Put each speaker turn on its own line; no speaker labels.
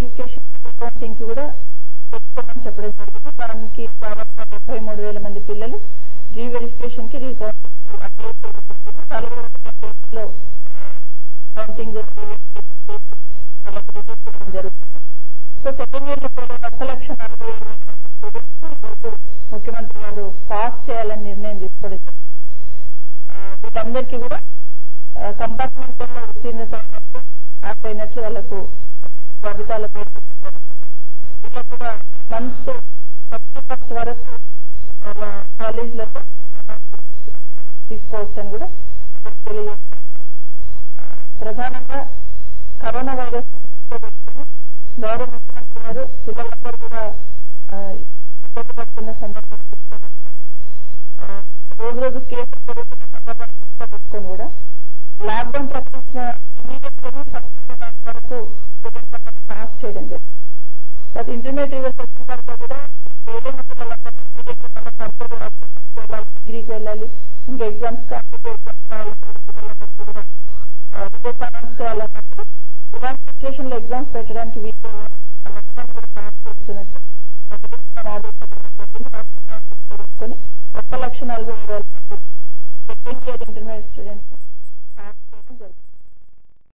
Reverification counting కి కూడా పెట్టుకోమని చెప్పడం జరిగింది దానికి దాదాపు ముప్పై మూడు వేల మంది పిల్లలు రీవెరిఫికేషన్ కి రీకౌంటింగ్ అప్లై చేయడం జరిగింది నలభై ఒక్క కేసులో కౌంటింగ్ జరుగుతుంది సో సెకండ్ ఇయర్ లో కూడా ఒక్క లక్ష నలభై ఏడు వేల మంది students ని ఈరోజు ముఖ్యమంత్రి గారు పాస్ చేయాలని నిర్ణయం తీసుకోవడం జరిగింది. ఆ, వీళ్ళందరికీ కూడా కంపార్ట్మెంట్ లో ఉత్తీర్ణత అయినట్లు పాస్ అయినట్లు వాళ్ళకు జాబితాలో పేరు పెట్టడం జరిగింది. వీళ్ళకు కూడా మంత్ థర్టీ ఫస్ట్ వరకు వాళ్ళ కాలేజీలలో తీసుకోవచ్చు అని కూడా తెలియజేస్తాను ప్రధానంగా కరోనా వైరస్ పెట్టుకుని గౌరవ ముఖ్యమంత్రి గారు పిల్లలందరూ కూడా ఆ, ఇబ్బంది పడుతున్న సందర్భం దృష్టిలో పెట్టుకొని, ఆ, రోజు రోజు కేసులు పెరుగుతున్న సందర్భాన్ని దృష్టిలో పెట్టుకొని కూడా లాక్డౌన్ ప్రకటించిన ఇమీడియట్ గా ఫస్ట్ వరకు స్టూడెంట్స్ అందరినీ పాస్ చేయడం జరిగింది అది ఇంటర్మీడియట్ రిజల్ట్స్ వచ్చిన తర్వాత కూడా ఏదైనా పిల్లలందరినీ immediate గా మళ్ళీ further అడ్మిషన్కి వెళ్ళాలి డిగ్రీకి వెళ్ళాలి ఇంకా ఎగ్జామ్స్ కాంపిటేటివ్ ఎగ్జామ్స్ కావాలనుకున్న పిల్లలందరికీ కూడా రిజల్ట్స్ అనౌన్స్ చేయాలన్నప్పుడు ఇలాంటి సిచ్యువేషన్ లో ఎగ్జామ్స్ పెట్టడానికి వీలు వాళ్ళందరినీ కూడా పాస్ చేస్తున్నట్టు ప్రభుత్వం ఆదేశాలు ఇవ్వడం జరిగింది. వాటిని మనం దృష్టిలో పెట్టుకొని ఒక్క లక్ష నలభై వేల మంది second year intermediate students pass చేయడం జరిగింది